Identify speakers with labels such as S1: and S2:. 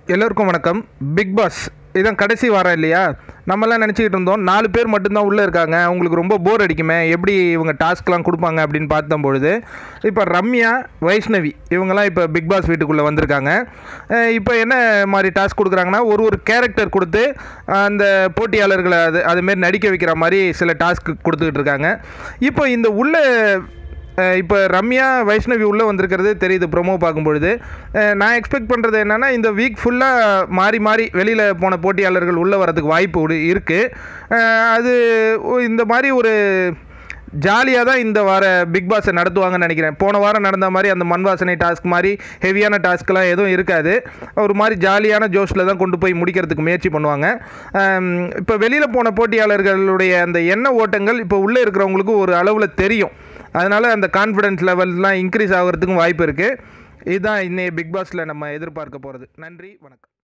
S1: எல்லோருக்கும் வணக்கம் big pass இதான் கடைசி வாரம் இல்லையா நம்மலாம் நினச்சிக்கிட்டு இருந்தோம் நாலு பேர் மட்டும்தான் உள்ளே இருக்காங்க அவங்களுக்கு ரொம்ப போர் அடிக்குமே எப்படி இவங்க டாஸ்க்லாம் கொடுப்பாங்க அப்படின்னு பார்த்த பொழுது இப்போ ரம்யா வைஷ்ணவி இவங்கெல்லாம் இப்போ பிக் பாஸ் வீட்டுக்குள்ளே வந்திருக்காங்க அஹ் இப்போ என்ன மாதிரி டாஸ்க் கொடுக்குறாங்கன்னா ஒரு ஒரு கேரக்டர் கொடுத்து அந்த போட்டியாளர்களை அது அதுமாரி நடிக்க வைக்கிற மாதிரி சில டாஸ்க் கொடுத்துக்கிட்டு இருக்காங்க இப்போ இந்த உள்ள இப்போ ரம்யா வைஷ்ணவி உள்ளே வந்திருக்கிறது தெரியுது ப்ரோமோ பார்க்கும்பொழுது அஹ் நான் எக்ஸ்பெக்ட் பண்ணுறது என்னென்னா இந்த வீக் ஃபுல்லாக மாறி மாறி வெளியில் போன போட்டியாளர்கள் உள்ளே வரதுக்கு வாய்ப்பு உடு- இருக்குது அது ஒ- இந்த மாதிரி ஒரு ஜாலியாக தான் இந்த வார பிக் பாஸை நடத்துவாங்கன்னு நினைக்கிறேன் போன வாரம் நடந்த மாதிரி அந்த மண் வாசனை டாஸ்க் மாதிரி ஹெவியான டாஸ்க்லாம் எதுவும் இருக்காது ஒரு மாதிரி ஜாலியான ஜோஷில் தான் கொண்டு போய் முடிக்கிறதுக்கு முயற்சி பண்ணுவாங்க இப்போ வெளியில் போன போட்டியாளர்களுடைய அந்த எண்ண ஓட்டங்கள் இப்போ உள்ளே இருக்கிறவங்களுக்கு ஒரு அளவில் தெரியும் அதனால் அந்த கான்ஃபிடன்ஸ் லெவல்லாம் இன்க்ரீஸ் ஆகிறதுக்கும் வாய்ப்பு இருக்குது இதுதான் இன்னைய பிக் பாஸில் நம்ம எதிர்பார்க்க போகிறது நன்றி வணக்கம்